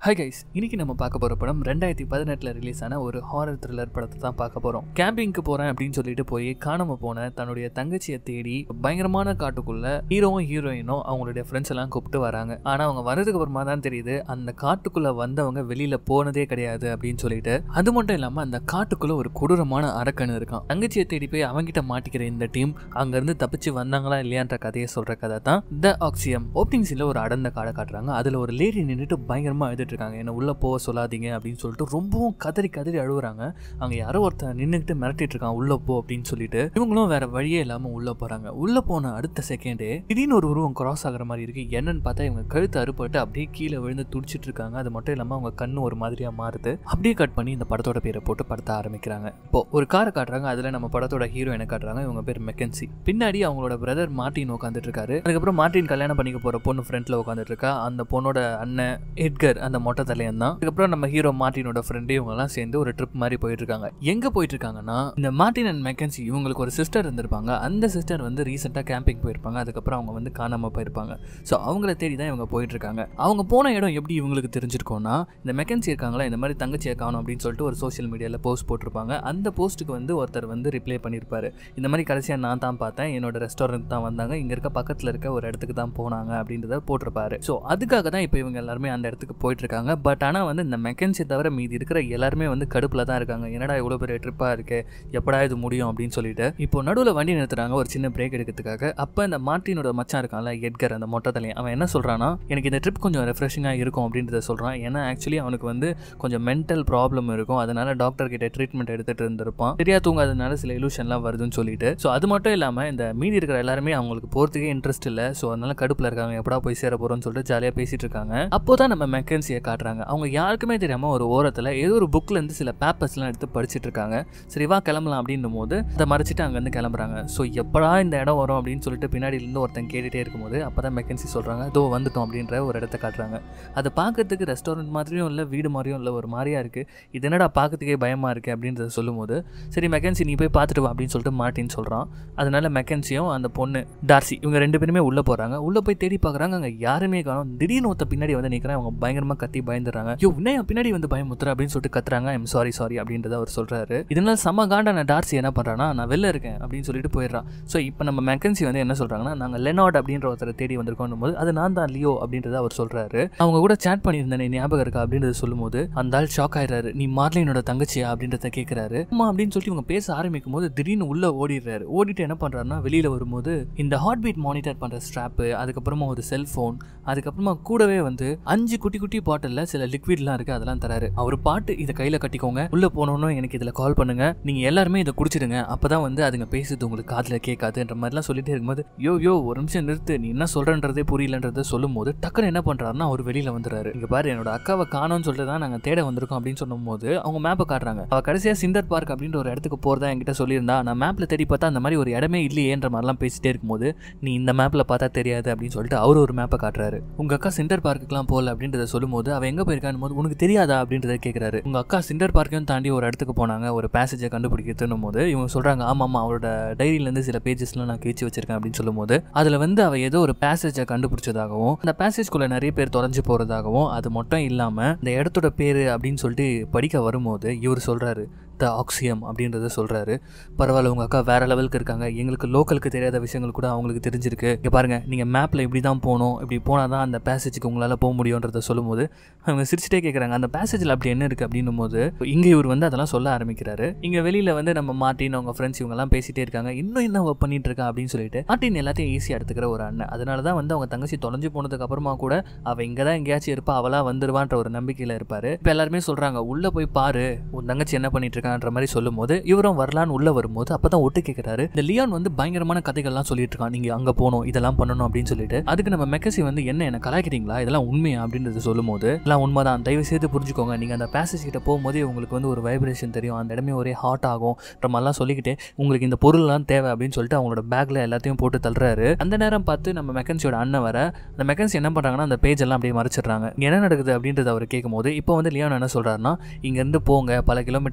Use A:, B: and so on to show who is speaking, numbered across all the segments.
A: hi guys இன்னைக்கு நம்ம பார்க்க போற படம் ரெண்டாயிரத்தி பதினெட்டில் ரிலீஸ் ஆன ஒரு ஹாரர் த்ரில்லர் படத்தை தான் பார்க்க போறோம் கேம்பிங்க்கு போறேன் அப்படின்னு சொல்லிட்டு போய் காணாம போன தன்னுடைய தங்கச்சியை தேடி பயங்கரமான காட்டுக்குள்ள ஹீரோவும் ஹீரோயினும் அவங்களுடைய ஃப்ரெண்ட்ஸ் எல்லாம் கூப்பிட்டு வராங்க ஆனா அவங்க வர்றதுக்கு அப்புறமா தான் தெரியுது அந்த காட்டுக்குள்ள வந்தவங்க வெளியில போனதே கிடையாது அப்படின்னு சொல்லிட்டு அது மட்டும் இல்லாம அந்த காட்டுக்குள்ள ஒரு கொடூரமான அரக்கன் இருக்கான் தங்கச்சியை தேடி போய் அவங்கிட்ட மாட்டிக்கிற இந்த டீம் அங்க இருந்து தப்பிச்சு வந்தாங்களா இல்லையான்ற கதையை சொல்ற கதை தான் த ஆக்சியம் ஓப்பனிங் சீன்ல ஒரு அடர்ந்த காடை காட்டுறாங்க அதுல ஒரு லேடி நின்றுட்டு பயங்கரமா அழுதுட்டு இருக்காங்க என்ன உள்ள போக சொல்லாதீங்க அப்படின்னு சொல்லிட்டு ரொம்பவும் கதறி கதறி அழுகுறாங்க அங்க யாரோ ஒருத்தன் நின்றுட்டு மிரட்டிட்டு இருக்கான் உள்ள போ அப்படின்னு சொல்லிட்டு இவங்களும் வேற வழியே இல்லாம உள்ள போறாங்க உள்ள போன அடுத்த செகண்டே திடீர்னு ஒரு உருவம் கிராஸ் ஆகுற மாதிரி இருக்கு என்னன்னு பார்த்தா இவங்க கழுத்து அறுபட்டு அப்படியே கீழே விழுந்து துடிச்சிட்டு இருக்காங்க அது மட்டும் இல்லாம அவங்க கண்ணு ஒரு மாதிரியா மாறுது அப்படியே கட் பண்ணி இந்த படத்தோட பேரை போட்டு படத்த ஆரம்பிக்கிறாங்க இப்போ ஒரு காரை காட்டுறாங்க அதுல நம்ம படத்தோட ஹீரோயினை காட்டுறாங்க இவங்க பேர் மெக்கன்சி பின்னாடி அவங்களோட பிரதர் மார்ட்டின் உட்காந்துட்டு இருக்காரு அதுக்கப்புறம் மார்ட்டின் கல்யாணம் பண்ணிக்க போற பொண்ணு ஃப்ரண்ட்ல உட்காந்துட்டு இருக்கா அந்த பொண்ணோட அண்ணன் எட்கர் அந்த மொட்டை தலையன் தான் அதுக்கப்புறம் நம்ம ஹீரோ மார்ட்டினோட ஃப்ரெண்டு இவங்க எல்லாம் சேர்ந்து ஒரு ட்ரிப் மாதிரி போயிட்டு இருக்காங்க எங்க போயிட்டு இருக்காங்கன்னா இந்த மார்ட்டின் அண்ட் மெக்கன்சி இவங்களுக்கு ஒரு சிஸ்டர் இருந்திருப்பாங்க அந்த சிஸ்டர் வந்து ரீசெண்டாக கேம்பிங் போயிருப்பாங்க அதுக்கப்புறம் அவங்க வந்து காணாம போயிருப்பாங்க ஸோ அவங்கள தேடி தான் இவங்க போயிட்டு இருக்காங்க அவங்க போன இடம் எப்படி இவங்களுக்கு தெரிஞ்சிருக்கோம்னா இந்த மெக்கன்சி இருக்காங்களா இந்த மாதிரி தங்கச்சியை காணும் அப்படின்னு சொல்லிட்டு ஒரு சோஷியல் மீடியாவில் போஸ்ட் போட்டிருப்பாங்க அந்த போஸ்ட்டுக்கு வந்து ஒருத்தர் வந்து ரிப்ளை பண்ணியிருப்பாரு இந்த மாதிரி கடைசியாக நான் தான் பார்த்தேன் என்னோட ரெஸ்டாரண்ட் தான் வந்தாங்க இங்கே இருக்க பக்கத்தில் இருக்க ஒரு இடத்துக்கு தான் போனாங்க அப்படின்றத போட்டிருப்பாரு ஸோ அதுக்காக தான் இப்போ இவங்க எல்லாருமே அந்த இடத்துக்கு போயிட்டு இருக்காங்க பட் ஆனால் வந்து இந்த மெக்கன்சி தவிர மீதி இருக்கிற எல்லாருமே வந்து கடுப்பில் தான் இருக்காங்க என்னடா இவ்வளோ பெரிய ட்ரிப்பாக இருக்கு எப்படா இது முடியும் அப்படின்னு சொல்லிட்டு இப்போ நடுவில் வண்டி நிறுத்துறாங்க ஒரு சின்ன பிரேக் எடுக்கிறதுக்காக அப்போ இந்த மார்ட்டினோட மச்சான் இருக்கான்ல எட்கர் அந்த மொட்டை தலையன் அவன் என்ன சொல்கிறான்னா எனக்கு இந்த ட்ரிப் கொஞ்சம் ரெஃப்ரெஷிங்காக இருக்கும் அப்படின்றத சொல்கிறான் ஏன்னா ஆக்சுவலி அவனுக்கு வந்து கொஞ்சம் மென்டல் ப்ராப்ளம் இருக்கும் அதனால டாக்டர் கிட்ட ட்ரீட்மெண்ட் எடுத்துகிட்டு இருந்திருப்பான் சரியா தூங்காதனால சில இலூஷன்லாம் வருதுன்னு சொல்லிட்டு ஸோ அது மட்டும் இல்லாமல் இந்த மீதி இருக்கிற எல்லாருமே அவங்களுக்கு போகிறதுக்கே இன்ட்ரெஸ்ட் இல்லை ஸோ அதனால கடுப்பில் இருக்காங்க எப்படா போய் சேர போகிறோம்னு சொல்லிட்டு ஜாலியாக பேசிட்டு இருக்காங்க அப்போ தான் நம்ம மெக்கன்சியை காட்டுறாங்க அவங்க யாருக்குமே தெரியாமல் ஒரு ஓரத்தில் ஏதோ ஒரு புக்கில் இருந்து சில பேப்பர்ஸ்லாம் எடுத்து படிச்சுட்டு இருக்காங்க சரி வா கிளம்பலாம் அப்படின்னும் போது அதை மறைச்சிட்டு அங்கேருந்து கிளம்புறாங்க ஸோ எப்படா இந்த இடம் வரும் அப்படின்னு சொல்லிட்டு பின்னாடியிலேருந்து ஒருத்தன் கேட்டுகிட்டே இருக்கும்போது அப்போ தான் மெக்கன்சி சொல்கிறாங்க இதோ வந்துட்டோம் அப்படின்ற ஒரு இடத்த காட்டுறாங்க அதை பார்க்கறதுக்கு ரெஸ்டாரண்ட் மாதிரியும் இல்லை வீடு மாதிரியும் இல்லை ஒரு மாதிரியா இருக்குது இது என்னடா பார்க்கறதுக்கே பயமாக இருக்குது அப்படின்றத சொல்லும்போது சரி மெக்கன்சி நீ போய் பார்த்துட்டு வா அப்படின்னு சொல்லிட்டு மாட்டின்னு சொல்கிறான் அதனால மெக்கன்சியும் அந்த பொண்ணு டார்சி இவங்க ரெண்டு பேருமே உள்ளே போகிறாங்க உள்ளே போய் தேடி பார்க்குறாங்க அங்கே யாருமே காணும் திடீர்னு ஒருத்த பின்னாடி வந்து நிற்கிறான் அவங்க பயங்கரமாக கத்தி பயந்துடுறாங்க யோ உன்னை என் பின்னாடி வந்து பயமுத்துற அப்படின்னு சொல்லிட்டு கத்துறாங்க ஐம் சாரி சாரி அப்படின்றத அவர் சொல்கிறாரு இதனால செம்ம காண்டான டார்சி என்ன பண்ணுறான்னா நான் வெளில இருக்கேன் அப்படின்னு சொல்லிட்டு போயிடுறான் ஸோ இப்போ நம்ம மெக்கன்சி வந்து என்ன சொல்கிறாங்கன்னா நாங்கள் லெனாட் அப்படின்ற ஒருத்தரை தேடி வந்திருக்கோம் போது அது நான் தான் லியோ அப்படின்றத அவர் சொல்கிறாரு அவங்க கூட சேட் பண்ணியிருந்தேன் ஞாபகம் இருக்கா அப்படின்றத சொல்லும்போது அந்த ஆள் ஷாக் ஆயிடுறாரு நீ மார்லினோட தங்கச்சியா அப்படின்றத கேட்குறாரு அம்மா அப்படின்னு சொல்லிட்டு இவங்க பேச ஆரம்பிக்கும் போது திடீர்னு உள்ள ஓடிடுறாரு ஓடிட்டு என்ன பண்ணுறாருன்னா வெளியில் வரும்போது இந்த ஹார்ட் பீட் மானிட்டர் பண்ணுற ஸ்ட்ராப்பு அதுக்கப்புறமா ஒரு செல்ஃபோன் அதுக்கப்புறமா கூடவே வந்து அஞ்சு குட்டி குட்டி பாட்டிலில் சில லிக்விட்லாம் இருக்குது அதெல்லாம் தராரு அவர் பாட்டு இதை கையில் கட்டிக்கோங்க உள்ளே போனோன்னு எனக்கு இதில் கால் பண்ணுங்க நீங்கள் எல்லாருமே இதை குடிச்சிடுங்க அப்போ தான் வந்து அதுங்க பேசுறது உங்களுக்கு காதில் கேட்காதுன்ற மாதிரிலாம் சொல்லிட்டே இருக்கும்போது யோ யோ ஒரு நிமிஷம் நிறுத்து நீ என்ன சொல்கிறன்றதே புரியலன்றதை சொல்லும்போது டக்குன்னு என்ன பண்ணுறாருன்னா அவர் வெளியில் வந்துடுறாரு இங்கே பாரு என்னோட அக்காவை காணோம்னு சொல்லிட்டு தான் நாங்கள் தேட வந்திருக்கோம் அப்படின்னு சொல்லும்போது அவங்க மேப்பை காட்டுறாங்க அவள் கடைசியாக சிந்தர் பார்க் அப்படின்ற ஒரு இடத்துக்கு போகிறதா என்கிட்ட சொல்லியிருந்தா நான் மேப்பில் தேடி பார்த்தா அந்த மாதிரி ஒரு இடமே இல்லையேன்ற மாதிரிலாம் பேசிட்டே இருக்கும்போது நீ இந்த மேப்பில் பார்த்தா தெரியாது அப்படின்னு சொல்லிட்டு அவர் ஒரு மேப்பை காட்டுறாரு உங்கள் அக்கா சிண்டர் பார்க்குலாம் போகல அப்படின்றத சொல்லும்போது அவள் எங்கே போயிருக்கான்னு போது உனக்கு தெரியாதா அப்படின்றத கேட்குறாரு உங்கள் அக்கா சிண்டர் பார்க்கையும் தாண்டி ஒரு இடத்துக்கு போனாங்க ஒரு பேசேஜை கண்டுபிடிக்கிறதுன்னும் போது இவங்க சொல்கிறாங்க ஆமாம் ஆமாம் அவரோட டைரியிலேருந்து சில பேஜஸ்லாம் நான் கிழிச்சு வச்சிருக்கேன் அப்படின்னு சொல்லும்போது அதில் வந்து அவள் ஏதோ ஒரு பேசேஜை கண்டுபிடிச்சதாகவும் அந்த பேசேஜ்குள்ளே நிறைய பேர் தொலைஞ்சு போகிறதாகவும் அது மட்டும் இல்லாமல் இந்த இடத்தோட பேர் அப்படின்னு சொல்லிட்டு படிக்க வரும்போது இவர் சொல்கிறாரு த ஆக்சியம் அப்படின்றத சொல்கிறாரு பரவாயில்ல உங்கள் அக்கா வேறு லெவலுக்கு இருக்காங்க எங்களுக்கு லோக்கலுக்கு தெரியாத விஷயங்கள் கூட அவங்களுக்கு தெரிஞ்சிருக்கு இங்கே பாருங்கள் நீங்கள் மேப்பில் இப்படி தான் போகணும் இப்படி போனால் தான் அந்த பேசேஜுக்கு உங்களால் போக முடியுன்றத சொல்லும்போது அவங்க சிரிச்சிட்டே கேட்குறாங்க அந்த பேசேஜில் அப்படி என்ன இருக்குது அப்படின்னும் போது இங்கே இவர் வந்து அதெல்லாம் சொல்ல ஆரம்பிக்கிறாரு இங்கே வெளியில் வந்து நம்ம மார்ட்டின் அவங்க ஃப்ரெண்ட்ஸ் இவங்கெல்லாம் பேசிகிட்டே இருக்காங்க இன்னும் என்ன அவ பண்ணிட்டு இருக்கா அப்படின்னு சொல்லிட்டு மார்ட்டின் எல்லாத்தையும் ஈஸியாக எடுத்துக்கிற ஒரு அண்ணன் அதனால தான் வந்து அவங்க தங்கச்சி தொலைஞ்சு போனதுக்கு அப்புறமா கூட அவள் இங்கே தான் எங்கேயாச்சும் இருப்பா அவளாக வந்துருவான்ற ஒரு நம்பிக்கையில் இருப்பார் இப்போ எல்லாருமே சொல்கிறாங்க உள்ளே போய் பாரு உன் தங்கச்சி என்ன பண்ணிட்டு இருக்கான்ற மாதிரி சொல்லும்போது இவரும் வரலான்னு உள்ள வரும்போது அப்பதான் ஒட்டு கேட்கிறாரு இந்த லியான் வந்து பயங்கரமான கதைகள்லாம் சொல்லிட்டு இருக்கான் நீங்க அங்க போகணும் இதெல்லாம் பண்ணணும் அப்படின்னு சொல்லிட்டு அதுக்கு நம்ம மெக்கசி வந்து என்ன என்ன கலாய்க்கிறீங்களா இதெல்லாம் உண்மையா அப்படின்றது சொல்லும்போது எல்லாம் உண்மைதான் தயவு செய்து புரிஞ்சுக்கோங்க நீங்க அந்த பேசேஜ் கிட்ட போகும்போதே உங்களுக்கு வந்து ஒரு வைப்ரேஷன் தெரியும் அந்த இடமே ஒரே ஹாட் ஆகும் மாதிரிலாம் சொல்லிக்கிட்டே உங்களுக்கு இந்த பொருள்லாம் தேவை அப்படின்னு சொல்லிட்டு அவங்களோட பேக்ல எல்லாத்தையும் போட்டு தள்ளுறாரு அந்த நேரம் பார்த்து நம்ம மெக்கன்சியோட அண்ணன் வர அந்த மெக்கன்சி என்ன பண்றாங்கன்னா அந்த பேஜ் எல்லாம் அப்படியே மறைச்சிடுறாங்க என்ன நடக்குது அப்படின்றத அவர் கேட்கும்போது இப்போ வந்து லியான் என்ன சொல்றாருன்னா இங்க இருந்து போங்க பல கிலோமீட்டர்ஸ் தாண்டி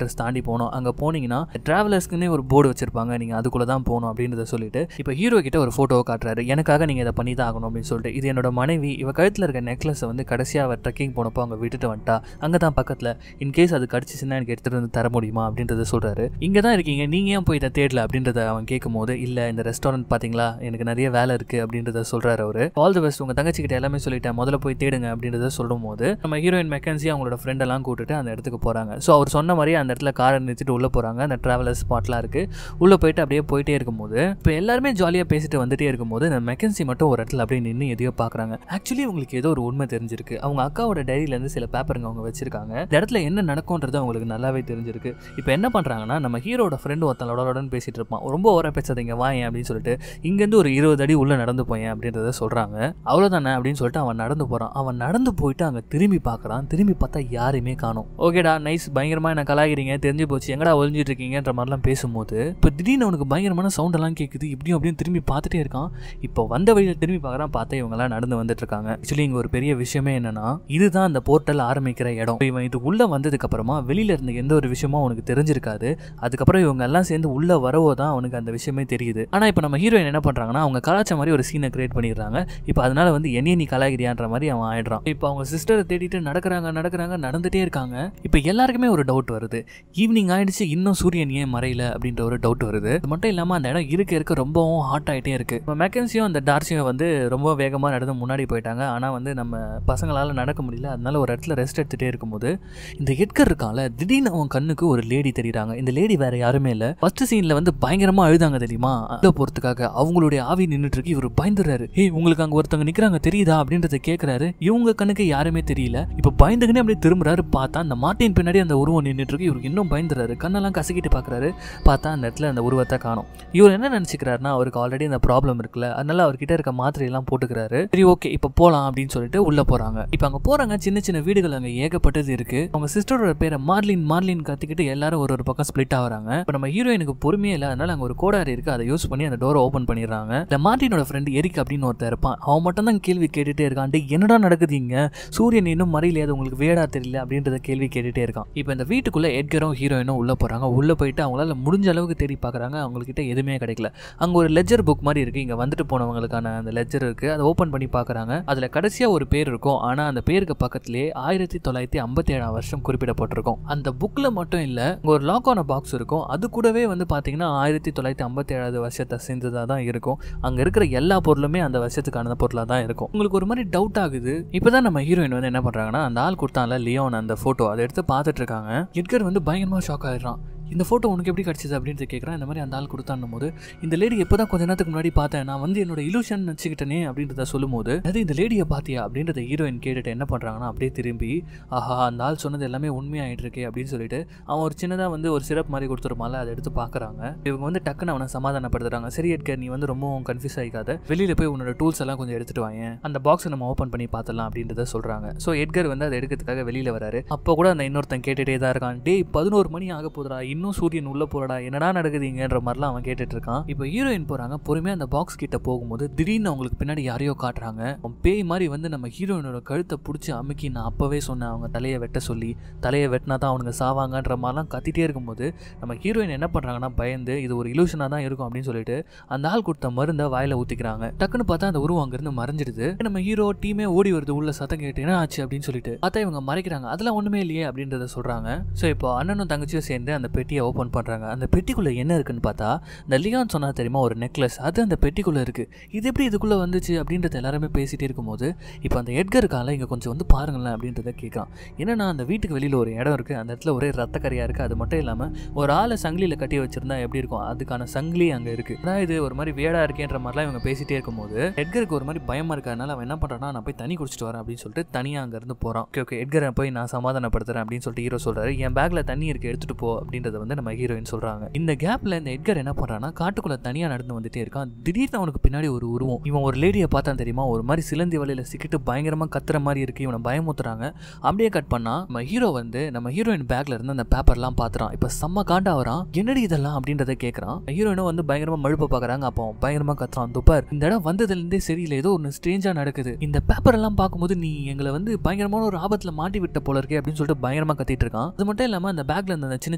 A: போகணும் அங்கே போனீங்கன்னா டிராவலர்ஸ்க்குன்னே ஒரு போர்டு வச்சிருப்பாங்க நீங்கள் அதுக்குள்ளே தான் போகணும் அப்படின்றத சொல்லிட்டு இப்போ ஹீரோ கிட்ட ஒரு ஃபோட்டோவை காட்டுறாரு எனக்காக நீங்கள் இதை பண்ணி தான் ஆகணும் அப்படின்னு சொல்லிட்டு இது என்னோட மனைவி இவ கழுத்தில் இருக்க நெக்லஸை வந்து கடைசியாக அவர் ட்ரெக்கிங் போனப்போ அவங்க விட்டுட்டு வந்துட்டா அங்கே தான் பக்கத்தில் இன்கேஸ் அது கடிச்சிச்சுன்னா எனக்கு எடுத்துகிட்டு வந்து தர முடியுமா அப்படின்றத சொல்கிறாரு இங்கே தான் இருக்கீங்க நீங்கள் ஏன் போய் இதை தேடல அப்படின்றத அவன் கேட்கும்போது இல்லை இந்த ரெஸ்டாரண்ட் பார்த்தீங்களா எனக்கு நிறைய வேலை இருக்குது அப்படின்றத சொல்கிறாரு அவர் ஆல் தி பெஸ்ட் உங்கள் தங்கச்சிக்கிட்ட எல்லாமே சொல்லிட்டேன் முதல்ல போய் தேடுங்க அப்படின்றத சொல்லும் போது நம்ம ஹீரோயின் மெக்கன்சி அவங்களோட ஃப்ரெண்டெல்லாம் கூட்டிட்டு அந்த இடத்துக்கு போகிறாங்க ஸோ அவர் சொன்ன மாதிரி அந்த இடத்துல காரை நிறுத்திட்டு உள்ளே போகிறாங்க அந்த ட்ராவலர் ஸ்பாட்லாம் இருக்குது உள்ளே போயிட்டு அப்படியே போயிட்டே இருக்கும்போது இப்போ எல்லாருமே ஜாலியாக பேசிட்டு வந்துட்டே இருக்கும்போது இந்த மெக்கன்சி மட்டும் ஒரு இடத்துல அப்படியே நின்று எதையோ பார்க்குறாங்க ஆக்சுவலி உங்களுக்கு ஏதோ ஒரு உண்மை தெரிஞ்சிருக்கு அவங்க அக்காவோட டைரியிலேருந்து சில பேப்பருங்க அவங்க வச்சிருக்காங்க இந்த இடத்துல என்ன நடக்கும்ன்றது அவங்களுக்கு நல்லாவே தெரிஞ்சிருக்கு இப்போ என்ன பண்ணுறாங்கன்னா நம்ம ஹீரோட ஃப்ரெண்டு ஒருத்தனோட பேசிட்டு இருப்பான் ரொம்ப ஓர பேசாதீங்க வாயேன் அப்படின்னு சொல்லிட்டு இங்கேருந்து ஒரு இருபது அடி உள்ளே நடந்து போயேன் அப்படின்றத சொல்கிறாங்க அவ்வளோதானே அப்படின்னு சொல்லிட்டு அவன் நடந்து போகிறான் அவன் நடந்து போயிட்டு அங்கே திரும்பி பார்க்குறான் திரும்பி பார்த்தா யாரையுமே காணும் ஓகேடா நைஸ் பயங்கரமாக என்ன கலாகிறீங்க தெரிஞ்சு போச்சு எங்கடா ஒழிஞ்சிட்டு இருக்கீங்கன்ற மாதிரிலாம் பேசும்போது இப்போ திடீர்னு அவனுக்கு பயங்கரமான சவுண்ட் எல்லாம் கேட்குது இப்படியும் அப்படின்னு திரும்பி பார்த்துட்டே இருக்கான் இப்போ வந்த வழியில் திரும்பி பார்க்குறான் பார்த்தா இவங்கெல்லாம் நடந்து வந்துட்டு இருக்காங்க ஆக்சுவலி இங்கே ஒரு பெரிய விஷயமே என்னன்னா இதுதான் அந்த போர்ட்டல் ஆரம்பிக்கிற இடம் இவன் இது உள்ளே வந்ததுக்கு அப்புறமா வெளியில இருந்த எந்த ஒரு விஷயமும் அவனுக்கு தெரிஞ்சிருக்காது அதுக்கப்புறம் இவங்க எல்லாம் சேர்ந்து உள்ள வரவோ தான் அவனுக்கு அந்த விஷயமே தெரியுது ஆனால் இப்போ நம்ம ஹீரோயின் என்ன பண்ணுறாங்கன்னா அவங்க கலாச்ச மாதிரி ஒரு சீனை கிரியேட் பண்ணிடுறாங்க இப்போ அதனால வந்து என்னைய நீ கலாகிறியான்ற மாதிரி அவன் ஆயிடுறான் இப்போ அவங்க சிஸ்டரை தேடிட்டு நடக்கிறாங்க நடக்கிறாங்க நடந்துட்டே இருக்காங்க இப்போ எல்லாருக்குமே ஒரு டவுட் வருது ஈவினிங் ஆயிடுச்சு இன்னும் சூரியன் ஏன் மறையல அப்படின்ற ஒரு டவுட் வருது அது மட்டும் இல்லாமல் அந்த இடம் இருக்க இருக்க ரொம்பவும் ஹாட் ஆகிட்டே இருக்கு இப்போ மெக்கன்சியும் அந்த டார்சியும் வந்து ரொம்ப வேகமாக நடந்து முன்னாடி போயிட்டாங்க ஆனால் வந்து நம்ம பசங்களால் நடக்க முடியல அதனால ஒரு இடத்துல ரெஸ்ட் எடுத்துகிட்டே இருக்கும்போது இந்த எட்கர் இருக்கான்ல திடீர்னு அவன் கண்ணுக்கு ஒரு லேடி தெரியுறாங்க இந்த லேடி வேற யாருமே இல்லை ஃபர்ஸ்ட் சீனில் வந்து பயங்கரமாக அழுதாங்க தெரியுமா அழுத போகிறதுக்காக அவங்களுடைய ஆவி நின்றுட்டு இருக்கு இவர் பயந்துறாரு ஏய் உங்களுக்கு அங்கே ஒருத்தவங்க நிற்கிறாங்க தெரியுதா அப்படின்றத கேட்குறாரு இவங்க கண்ணுக்கு யாருமே தெரியல இப்போ பயந்துக்கினே அப்படியே திரும்புறாரு பார்த்தா அந்த மாட்டின் பின்னாடி அந்த உருவம் நின்றுட்டு இருக்கு இவருக்கு இன்னும் பயந்துறாரு கண்ணெல்லாம் கசக்கிட்டு பார்க்குறாரு பார்த்தா அந்த இடத்துல அந்த உருவத்தை காணும் இவர் என்ன நினச்சிக்கிறாருன்னா அவருக்கு ஆல்ரெடி அந்த ப்ராப்ளம் இருக்குல்ல அதனால அவர்கிட்ட இருக்க மாத்திரையெல்லாம் போட்டுக்கிறாரு சரி ஓகே இப்போ போகலாம் அப்படின்னு சொல்லிட்டு உள்ள போறாங்க இப்போ அங்கே போறாங்க சின்ன சின்ன வீடுகள் அங்கே ஏகப்பட்டது இருக்கு அவங்க சிஸ்டரோட பேரை மார்லின் மார்லின் கத்திக்கிட்டு எல்லாரும் ஒரு ஒரு பக்கம் ஸ்ப்ளிட் ஆகுறாங்க இப்போ நம்ம ஹீரோயினுக்கு பொறுமையே இல்லை அதனால அங்கே ஒரு கோடாரி இருக்கு அதை யூஸ் பண்ணி அந்த டோரை ஓப்பன் பண்ணிடுறாங்க இந்த மார்டினோட ஃப்ரெண்டு எரிக் அப்படின்னு ஒருத்தர் இருப்பான் அவன் மட்டும் தான் கேள்வி கேட்டுட்டே இருக்கான் "டேய், என்னடா நடக்குது இங்க சூரியன் இன்னும் மறையிலே அது உங்களுக்கு வேடா தெரியல அப்படின்றத கேள்வி கேட்டுட்டே இருக்கான் இப்போ இந்த வீட்டுக்குள்ள எட்கரும் ஹீரோயினும் உள்ள போறாங்க உள்ள போயிட்டு அவங்களால முடிஞ்ச அளவுக்கு தேடி பார்க்கறாங்க அவங்கக்கிட்ட எதுவுமே கிடைக்கல அங்க ஒரு லெஜர் புக் மாதிரி இருக்கு இங்க வந்துட்டு போனவங்களுக்கான அந்த லெஜர் இருக்கு அதை ஓப்பன் பண்ணி பார்க்கறாங்க அதுல கடைசியா ஒரு பேர் இருக்கும் ஆனா அந்த பேருக்கு பக்கத்திலே ஆயிரத்தி தொள்ளாயிரத்தி ஐம்பத்தி ஏழாம் வருஷம் குறிப்பிடப்பட்டிருக்கும் அந்த புக்ல மட்டும் இல்ல அங்க ஒரு லாக் ஆன பாக்ஸ் இருக்கும் அது கூடவே வந்து பாத்தீங்கன்னா ஆயிரத்தி தொள்ளாயிரத்தி ஐம்பத்தி ஏழாவது வருஷத்தை சேர்ந்ததா தான் இருக்கும் அங்க இருக்கிற எல்லா பொருளுமே அந்த வருஷத்துக்கான பொருளாக தான் இருக்கும் உங்களுக்கு ஒரு மாதிரி டவுட் ஆகுது இப்போதான் நம்ம ஹீரோயின் வந்து என்ன பண்றாங்கன்னா அந்த ஆள் கொடுத்தான்ல லியோன் அந்த போட்டோ அதை எடுத்து பார்த்துட்டு இருக்காங்க எட்கர் வந்து பயங்கரமா ஷாக் ஆயிடுறான் இந்த ஃபோட்டோ உனக்கு எப்படி கிடச்சிது அப்படின்னு கேட்குறேன் இந்த மாதிரி அந்த ஆள் கொடுத்தான்னும் போது இந்த லேடி எப்போ தான் கொஞ்ச நேரத்துக்கு முன்னாடி பார்த்தேன் நான் வந்து என்னோட இலூஷன் வச்சுக்கிட்டேனே அப்படின்றத சொல்லும்போது அது இந்த லேடியை பார்த்தியா அப்படின்றத ஹீரோயின் கேட்டுட்டு என்ன பண்ணுறாங்கன்னா அப்படியே திரும்பி ஆஹா அந்த ஆள் சொன்னது எல்லாமே உண்மையாயிட்டு இருக்கே அப்படின்னு சொல்லிட்டு அவன் ஒரு சின்னதாக வந்து ஒரு சிரப் மாதிரி கொடுத்துருமால அதை எடுத்து பார்க்குறாங்க இவங்க வந்து டக்குன்னு அவனை சமாதானப்படுத்துறாங்க சரி எட்கர் நீ வந்து ரொம்பவும் கன்ஃபியூஸ் ஆகிக்காத வெளியில் போய் உன்னோட டூல்ஸ் எல்லாம் கொஞ்சம் எடுத்துட்டு வாங்க அந்த பாக்ஸை நம்ம ஓப்பன் பண்ணி பார்த்துடலாம் அப்படின்றத சொல்கிறாங்க ஸோ எட்கர் வந்து அதை எடுக்கிறதுக்காக வெளியில் வராரு அப்போ கூட அந்த இன்னொருத்தன் கேட்டுகிட்டே தான் இருக்கான் டேய் பதினோரு மணி ஆக போதுடா இன்னும் சூரியன் உள்ள போறடா என்னடா நடக்குதுங்கன்ற மாதிரிலாம் அவன் கேட்டுட்டு இருக்கான் இப்போ ஹீரோயின் போறாங்க பொறுமையா அந்த பாக்ஸ் கிட்ட போகும்போது திடீர்னு அவங்களுக்கு பின்னாடி யாரையோ காட்டுறாங்க அவன் பேய் மாதிரி வந்து நம்ம ஹீரோயினோட கழுத்தை பிடிச்சி அமுக்கி நான் அப்பவே சொன்னேன் அவங்க தலையை வெட்ட சொல்லி தலையை வெட்டினா தான் அவனுங்க சாவாங்கன்ற மாதிரிலாம் கத்திட்டே இருக்கும்போது நம்ம ஹீரோயின் என்ன பண்றாங்கன்னா பயந்து இது ஒரு இலூஷனாக தான் இருக்கும் அப்படின்னு சொல்லிட்டு அந்த ஆள் கொடுத்த மருந்தை வாயில ஊத்திக்கிறாங்க டக்குன்னு பார்த்தா அந்த உருவம் அங்கிருந்து மறைஞ்சிடுது நம்ம ஹீரோ டீமே ஓடி வருது உள்ள சத்தம் கேட்டு என்ன ஆச்சு அப்படின்னு சொல்லிட்டு பார்த்தா இவங்க மறைக்கிறாங்க அதெல்லாம் ஒண்ணுமே இல்லையே அப்படின்றத சொல்றாங்க ஸோ இப்போ அண்ணனும் தங்கச்சியும் சேர்ந்து அந்த பெட்டியை ஓப்பன் பண்றாங்க அந்த பெட்டிக்குள்ள என்ன இருக்குன்னு பார்த்தா இந்த லியான் சொன்னா தெரியுமா ஒரு நெக்லஸ் அது அந்த பெட்டிக்குள்ள இருக்கு இது எப்படி இதுக்குள்ள வந்துச்சு அப்படின்றத எல்லாருமே பேசிட்டே இருக்கும்போது இப்போ அந்த எட்கர் இருக்கான்ல இங்க கொஞ்சம் வந்து பாருங்களேன் அப்படின்றத கேட்குறான் என்னன்னா அந்த வீட்டுக்கு வெளியில ஒரு இடம் இருக்கு அந்த இடத்துல ஒரே ரத்தக்கரையா இருக்கு அது மட்டும் இல்லாம ஒரு ஆளை சங்கிலியில கட்டி வச்சிருந்தா எப்படி இருக்கும் அதுக்கான சங்கிலி அங்க இருக்கு அதான் இது ஒரு மாதிரி வேடா இருக்கேன்ற மாதிரிலாம் இவங்க பேசிட்டே இருக்கும்போது எட்கருக்கு ஒரு மாதிரி பயமா இருக்கறனால அவன் என்ன பண்றான்னா நான் போய் தண்ணி குடிச்சிட்டு வரேன் அப்படின்னு சொல்லிட்டு தனியா அங்க இருந்து போறான் ஓகே ஓகே எட்கரை போய் நான் சமாதானப்படுத்துறேன் அப்படின்னு சொல்லிட்டு ஹீரோ சொல்றாரு என் பேக்ல தண்ணி இருக்கு எடுத்துட்டு போ அப்படின்றத வந்து நம்ம ஹீரோயின் சொல்றாங்க இந்த கேப்ல இந்த எட்கர் என்ன பண்றான்னா காட்டுக்குள்ள தனியா நடந்து வந்துட்டே இருக்கான் திடீர்னு அவனுக்கு பின்னாடி ஒரு உருவம் இவன் ஒரு லேடியை பார்த்தான் தெரியுமா ஒரு மாதிரி சிலந்தி வலையில சிக்கிட்டு பயங்கரமா கத்துற மாதிரி இருக்கு இவனை பயமுத்துறாங்க அப்படியே கட் பண்ணா நம்ம ஹீரோ வந்து நம்ம ஹீரோயின் பேக்ல இருந்து அந்த பேப்பர்லாம் பாத்துறான் இப்ப செம்ம காண்டா வரான் என்னடி இதெல்லாம் அப்படின்றத கேட்கறான் ஹீரோயினும் வந்து பயங்கரமா மழுப்ப பாக்குறாங்க அப்போ அவன் பயங்கரமா கத்துறான் துப்பார் இந்த இடம் வந்ததுல இருந்தே சரியில்லை ஏதோ ஒன்று ஸ்ட்ரேஞ்சா நடக்குது இந்த பேப்பர் எல்லாம் பார்க்கும்போது நீ எங்களை வந்து பயங்கரமான ஒரு ஆபத்துல மாட்டி விட்ட போல இருக்கே அப்படின்னு சொல்லிட்டு பயங்கரமா கத்திட்டு இருக்கான் அது மட்டும் இல்லாம அந்த பேக்ல இருந்த அந்த சின்ன சின்ன சிறப்புலாம்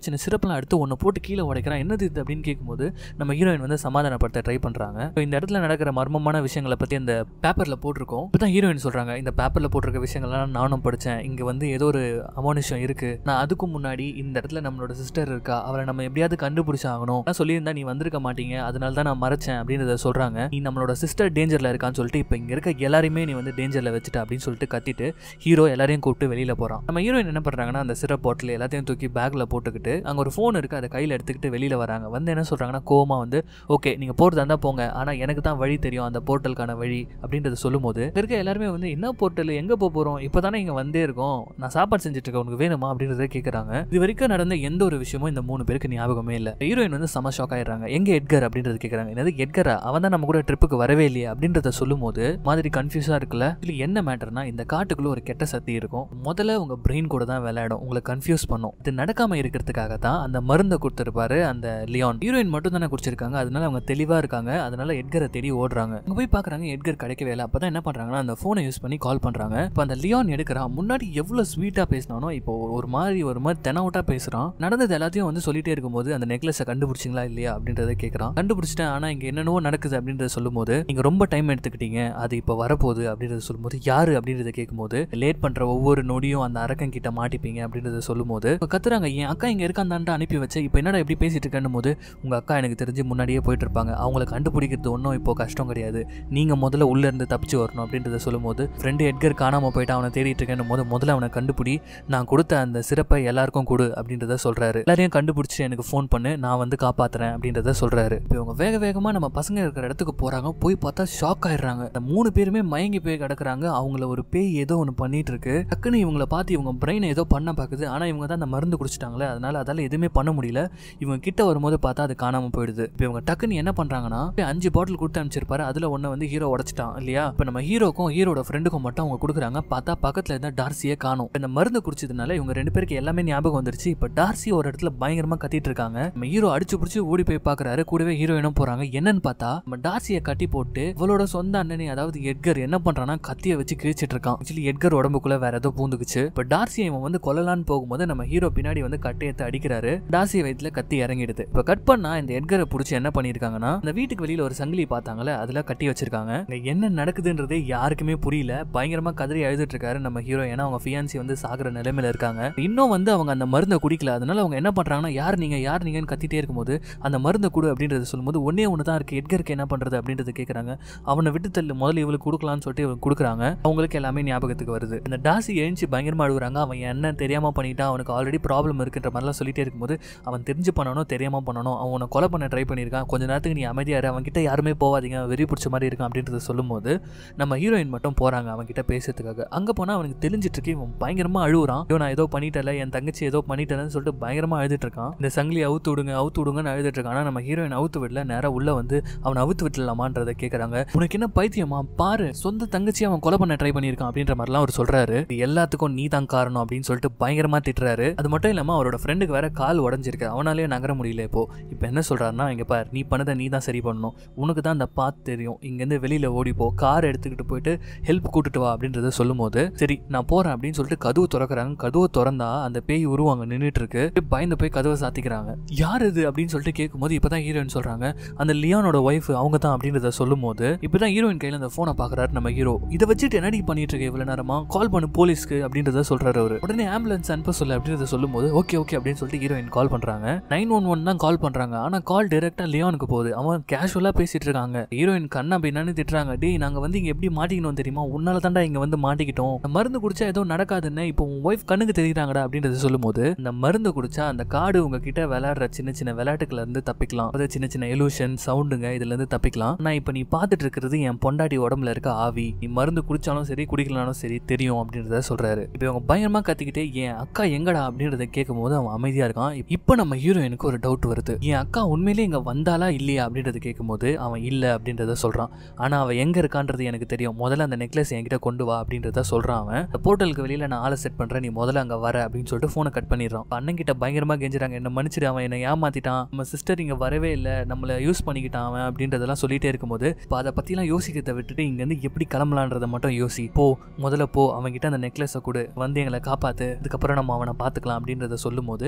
A: கல்லெல்லாம் எடுத்து ஒன்று போட்டு கீழே உடைக்கிறான் என்னது இது அப்படின்னு கேட்கும்போது நம்ம ஹீரோயின் வந்து சமாதானப்படுத்த ட்ரை பண்ணுறாங்க இந்த இடத்துல நடக்கிற மர்மமான விஷயங்களை பற்றி அந்த பேப்பரில் போட்டிருக்கோம் இப்போ தான் ஹீரோயின் சொல்கிறாங்க இந்த பேப்பரில் போட்டிருக்க விஷயங்கள்லாம் நானும் படித்தேன் இங்கே வந்து ஏதோ ஒரு அமானுஷம் இருக்குது நான் அதுக்கும் முன்னாடி இந்த இடத்துல நம்மளோட சிஸ்டர் இருக்கா அவளை நம்ம எப்படியாவது கண்டுபிடிச்சாகணும் நான் சொல்லியிருந்தா நீ வந்திருக்க மாட்டீங்க அதனால தான் நான் மறைச்சேன் அப்படின்றத சொல்கிறாங்க நீ நம்மளோட சிஸ்டர் டேஞ்சரில் இருக்கான்னு சொல்லிட்டு இப்போ இங்கே இருக்க எல்லாரையுமே நீ வந்து டேஞ்சரில் வச்சுட்ட அப்படின்னு சொல்லிட்டு கத்திட்டு ஹீரோ எல்லாரையும் கூப்பிட்டு வெளியில் போகிறான் நம்ம ஹீரோயின் என்ன பண்ணுறாங்கன்னா அந்த சிரப் பாட்டில் எல்லாத்தையும் தூக்கி பேக்கில் போட்டுக்கிட்டு அங்கே ஒரு ஃபோன் இருக்குது அதை கையில் எடுத்துக்கிட்டு வெளியில் வராங்க வந்து என்ன சொல்கிறாங்கன்னா கோமா வந்து ஓகே நீங்கள் போகிறதா இருந்தால் போங்க ஆனால் எனக்கு தான் வழி தெரியும் அந்த போர்ட்டலுக்கான வழி அப்படின்றத சொல்லும்போது இங்க இருக்க எல்லாருமே வந்து என்ன போர்ட்டல் எங்கே போக போகிறோம் இப்போ தானே இங்கே வந்தே இருக்கோம் நான் சாப்பாடு செஞ்சுட்டு இருக்கேன் உனக்கு வேணுமா அப்படின்றத கேட்குறாங்க இது வரைக்கும் நடந்த எந்த ஒரு விஷயமும் இந்த மூணு பேருக்கு ஞாபகமே இல்லை ஹீரோயின் வந்து செம ஷாக் ஆயிடுறாங்க எங்க எட்கர் அப்படின்றது கேட்குறாங்க என்னது எட்கரா அவன் தான் நம்ம கூட ட்ரிப்புக்கு வரவே இல்லையே அப்படின்றத சொல்லும்போது மாதிரி கன்ஃபியூஸாக இருக்குல்ல இல்லை என்ன மேட்டர்னா இந்த காட்டுக்குள்ள ஒரு கெட்ட சக்தி இருக்கும் முதல்ல உங்க பிரெயின் கூட தான் விளையாடும் உங்களை கன்ஃபியூஸ் பண்ணும் இது நடக்காம இருக்கிறதுக்காக தான் அந்த மருந்தை கொடுத்துருப்பாரு அந்த லியான் ஹீரோயின் மட்டும் தானே குடிச்சிருக்காங்க அதனால அவங்க தெளிவா இருக்காங்க அதனால எட்கரை தேடி ஓடுறாங்க அங்க போய் பார்க்கறாங்க எட்கர் கிடைக்கவே இல்லை அப்பதான் என்ன பண்றாங்கன்னா அந்த ஃபோனை யூஸ் பண்ணி கால் பண்றாங்க இப்போ அந்த லியான் எடுக்கிறான் முன்னாடி எவ்வளவு ஸ்வீட்டா பேசினானோ இப்போ ஒரு மாதிரி ஒரு மாதிரி தெனவுட்டா பேசுறான் நடந்தது எல்லாத்தையும் வந்து சொல்லிட்டே இருக்கும்போது அந்த நெக்லஸை கண்டுபிடிச்சிங்களா இல்லையா அப்படின்றத கேட்கறான் கண்டுபிடிச்சிட்டேன் ஆனா இங்க என்னென்னவோ நடக்குது அப்படின்றத சொல்லும்போது நீங்க ரொம்ப டைம் எடுத்துக்கிட்டீங்க அது இப்போ வரப்போகுது அப்படின்றத சொல்லும்போது யாரு அப்படின்றத கேட்கும்போது லேட் பண்ற ஒவ்வொரு நொடியும் அந்த அரக்கன் கிட்ட மாட்டிப்பீங்க அப்படின்றத சொல்லும்போது இப்ப கத்துறாங்க என் அக்கா இங்க இருக்காந்தான்ட்டு அனுப்பி வச்சேன் இப்போ என்னடா எப்படி பேசிட்டு இருக்கேன்னு போது உங்க அக்கா எனக்கு தெரிஞ்சு முன்னாடியே போயிட்டு இருப்பாங்க அவங்கள கண்டுபிடிக்கிறது ஒன்றும் இப்போ கஷ்டம் கிடையாது நீங்க முதல்ல உள்ள இருந்து தப்பிச்சு வரணும் அப்படின்றத சொல்லும்போது ஃப்ரெண்டு எட்கர் காணாம போயிட்டு அவனை தேடிட்டு இருக்கேன் போது முதல்ல அவனை கண்டுபிடி நான் கொடுத்த அந்த சிறப்பை எல்லாருக்கும் கொடு அப்படின்றத சொல்றாரு எல்லாரையும் கண்டுபிடிச்சு எனக்கு ஃபோன் பண்ணு நான் வந்து காப்பாத்துறேன் அப்படின்றத சொல்றாரு இப்போ இவங்க வேக வேகமா நம்ம பசங்க இருக்கிற இடத்துக்கு போறாங்க போய் பார்த்தா ஷாக் ஆயிடுறாங்க இந்த மூணு பேருமே மயங்கி போய் கிடக்குறாங்க அவங்கள ஒரு பேய் ஏதோ ஒன்று பண்ணிட்டு இருக்கு டக்குன்னு இவங்கள பார்த்து இவங்க பிரெயினை ஏதோ பண்ண பார்க்குது ஆனா இவங்க தான் அந்த மருந்து குடிச்சிட்டாங்களே அதனால அதால எதுவுமே பண்ண முடியல இவங்க கிட்ட வரும்போது பார்த்தா அது காணாம போயிடுது இப்போ இவங்க டக்குன்னு என்ன பண்றாங்கன்னா போய் அஞ்சு பாட்டில் கொடுத்து அனுப்பிச்சிருப்பாரு அதுல ஒண்ணு வந்து ஹீரோ உடைச்சிட்டான் இல்லையா இப்போ நம்ம ஹீரோக்கும் ஹீரோட ஃப்ரெண்டுக்கும் மட்டும் அவங்க கொடுக்குறாங்க பார்த்தா பக்கத்துல இருந்த டார்சியே காணும் இந்த மருந்து குடிச்சதுனால இவங்க ரெண்டு பேருக்கு எல்லாமே ஞாபகம் வந்துருச்சு இப்போ டார்சி ஒரு இடத்துல பயங்கரமா கத்திட்டு இருக்காங்க நம்ம ஹீரோ அடிச்சு பிடிச்சி ஓடி போய் பாக்குறாரு கூடவே ஹீரோயினும் போறாங்க என்னன்னு பார்த்தா நம்ம டார்சியை கட்டி போட்டு இவளோட சொந்த அண்ணனே அதாவது எட்கர் என்ன பண்றான்னா கத்தியை வச்சு கிழிச்சிட்டு இருக்கான் ஆக்சுவலி எட்கர் உடம்புக்குள்ள வேற ஏதோ பூந்துக்குச்சு இப்போ டார்சியை இவன் வந்து கொல்லலான்னு போகும்போது நம்ம ஹீரோ பின்னாடி வந்து கட்டையத்தை அடிக்கிறாரு டார்சி வயிற்றுல கத்தி இறங்கிடுது இப்போ கட் பண்ணா இந்த எட்கரை பிடிச்சி என்ன பண்ணிருக்காங்கன்னா இந்த வீட்டுக்கு வெளியில ஒரு சங்கிலி பார்த்தாங்கல்ல அதுல கட்டி வச்சிருக்காங்க இங்க என்ன நடக்குதுன்றதே யாருக்குமே புரியல பயங்கரமா கதறி அழுதுட்டு இருக்காரு நம்ம ஹீரோ ஏன்னா அவங்க ஃபியான்சி வந்து சாகுற நிலைமையில இருக்காங்க இன்னும் வந்து அவங்க அந்த மருந்தை குடிக்கல அதனால அவங்க என்ன பண்றாங்கன்னா யார் நீங்க யார் நீங்கன்னு கத்திட்டே இருக்கும்போது அந்த மருந்தை கொடு அப்படின்றத சொல்லும்போது ஒன்னே ஒன்று தான் இருக்கு எட்கருக்கு என்ன பண்றது அப்படின்றது கேட்குறாங்க அவனை விட்டு தள்ளு முதல்ல இவளுக்கு கொடுக்கலாம்னு சொல்லிட்டு இவங்க கொடுக்குறாங்க அவங்களுக்கு எல்லாமே ஞாபகத்துக்கு வருது இந்த டாசி எழுந்து பயங்கரமா அழுகுறாங்க அவன் என்ன தெரியாம பண்ணிட்டான் அவனுக்கு ஆல்ரெடி ப்ராப்ளம் இருக்குன்ற மாதிரிலாம் சொல்லிட்டே இருக்கும்போது அவன் தெரிஞ்சு பண்ணணும் தெரியாம பண்ணணும் அவனை கொலை பண்ண ட்ரை பண்ணியிருக்கான் கொஞ்ச நேரத்துக்கு நீ அமைதியா இரு அவன் கிட்ட யாருமே போவாதீங்க அவன் வெறி பிடிச்ச மாதிரி இருக்கான் அப்படின்றத சொல்லும்போது நம்ம ஹீரோயின் மட்டும் போறாங்க அவன் கிட்ட பேசுறதுக்காக அங்க போனா அவனுக்கு தெரிஞ்சிட்டு இருக்கு இவன் பயங்கரமா அழுகுறான் ஐயோ நான் ஏதோ பண்ணிட்டல என் தங்கச்சி ஏதோ பண்ணிட்டேன்னு சொல்லிட்டு பயங்கரமா அழுதுட்டு இருக்கான் இந்த சங்கிலி அவுத்து விடுங்க அவுத்து விடுங்கன்னு அழுதுட்டு இருக்கான் ஆனா நம்ம ஹீரோயின் அவுத்து விடல நேரா உள்ள வந்து அவனை அவுத்து விட்டுலாமான்றதை கேட்குறாங்க உனக்கு என்ன பைத்தியமா பாரு சொந்த தங்கச்சி அவன் கொலை பண்ண ட்ரை பண்ணியிருக்கான் அப்படின்ற மாதிரிலாம் அவர் சொல்றாரு இது எல்லாத்துக்கும் நீ தான் காரணம் அப்படின்னு சொல்லிட்டு பயங்கரமா திட்டுறாரு அது மட்டும் இல்லாம அவரோட ஃப்ரெண்டுக்கு வேற கால் உடஞ்சிருக்கு அவனாலேயே நகர முடியல இப்போ இப்போ என்ன சொல்றாருன்னா இங்க பார் நீ பண்ணதை நீ தான் சரி பண்ணணும் உனக்கு தான் அந்த பாத் தெரியும் இங்கேருந்து வெளியில ஓடி போ கார் எடுத்துக்கிட்டு போயிட்டு ஹெல்ப் கூட்டிட்டு வா அப்படின்றத சொல்லும்போது சரி நான் போறேன் அப்படின்னு சொல்லிட்டு கதவு திறக்கிறாங்க கதவு திறந்தா அந்த பேய் உருவாங்க நின்றுட்டு இருக்கு பயந்து போய் கதவை சாத்திக்கிறாங்க யார் இது அப்படின்னு சொல்லிட்டு கேட்கும்போது இப்பதான் ஹீரோயின் சொல்றாங்க அந்த லியானோட ஒய்ஃப் அவங்க தான் அப்படின்றத சொல்லும்போது இப்பதான் ஹீரோயின் கையில அந்த போனை பாக்குறாரு நம்ம ஹீரோ இதை வச்சுட்டு என்னடி பண்ணிட்டு இருக்க இவ்வளவு நேரமா கால் பண்ணு போலீஸ்க்கு அப்படின்றத சொல்றாரு அவரு உடனே ஆம்புலன்ஸ் அனுப்ப சொல்ல அப்படின்றத சொல்லும்போது ஓகே ஓகே அப்படின்னு சொல்லிட்டு ஹீரோயின் கால் பண்றாங்க நைன் ஒன் ஒன் தான் கால் பண்றாங்க ஆனா கால் டைரக்டா லியானுக்கு போகுது அவன் கேஷுவலா பேசிட்டு இருக்காங்க ஹீரோயின் கண்ணா பின்னான்னு திட்டுறாங்க டேய் நாங்க வந்து இங்க எப்படி மாட்டிக்கணும் தெரியுமா உன்னால தாண்டா இங்க வந்து மாட்டிக்கிட்டோம் இந்த மருந்து குடிச்சா ஏதோ நடக்காதுன்னு இப்போ உன் ஒய்ஃப் கண்ணுக்கு தெரியுறாங்கடா அப்படின்றத சொல்லும்போது இந்த மருந்து குடிச்சா அந்த காடு உங்ககிட்ட விளையாடுற சின்ன சின்ன விளையாட்டுக்குள்ள இருந்து தப்பிக்கலாம் அதாவது சின்ன சின்ன எலூஷன் சவுண்டுங்க இதுல இருந்து தப்பிக்கலாம் நான் இப்போ நீ பார்த்துட்டு இருக்கிறது என் பொண்டாட்டி உடம்புல இருக்க ஆவி நீ மருந்து குடிச்சாலும் சரி குடிக்கலனாலும் சரி தெரியும் அப்படின்றத சொல்றாரு இப்போ இவங்க பயங்கரமா கத்திக்கிட்டே என் அக்கா எங்கடா அப்படின்றத கேட்கும்போது அவன் அமைதியா இருக்கான் இப்போ நம்ம ஹீரோயினுக்கு ஒரு டவுட் வருது என் அக்கா உண்மையிலேயே இங்க வந்தாலா இல்லையா அப்படின்றத கேட்கும்போது அவன் இல்ல அப்படின்றத சொல்றான் ஆனா அவ எங்க இருக்கான்றது எனக்கு தெரியும் முதல்ல அந்த நெக்லஸ் என்கிட்ட கொண்டு வா அப்படின்றத சொல்றான் அவன் இந்த போர்ட்டலுக்கு வெளியில நான் ஆளை செட் பண்றேன் நீ முதல்ல அங்க வர அப்படின்னு சொல்லிட்டு போனை கட் பண்ணிடுறான் அப்ப அண்ணன் கிட்ட பயங்கரமா கெஞ்சுறாங்க என்ன மன்னிச்சிடு அவன் என்ன ஏமாத்திட்டான் நம்ம சிஸ்டர் இங்க வரவே இல்லை நம்மள யூஸ் பண்ணிக்கிட்டான் அவன் அப்படின்றதெல்லாம் சொல்லிட்டே இருக்கும்போது இப்போ அதை பத்திலாம் யோசிக்கிறத விட்டுட்டு இங்க இருந்து எப்படி கிளம்பலான்றத மட்டும் யோசி போ முதல்ல போ அவன் கிட்ட அந்த நெக்லஸை கொடு வந்து எங்களை காப்பாத்து இதுக்கப்புறம் நம்ம அவனை பார்த்துக்கலாம் அப்படின்றத சொல்லும்போது இப்போ நம்ம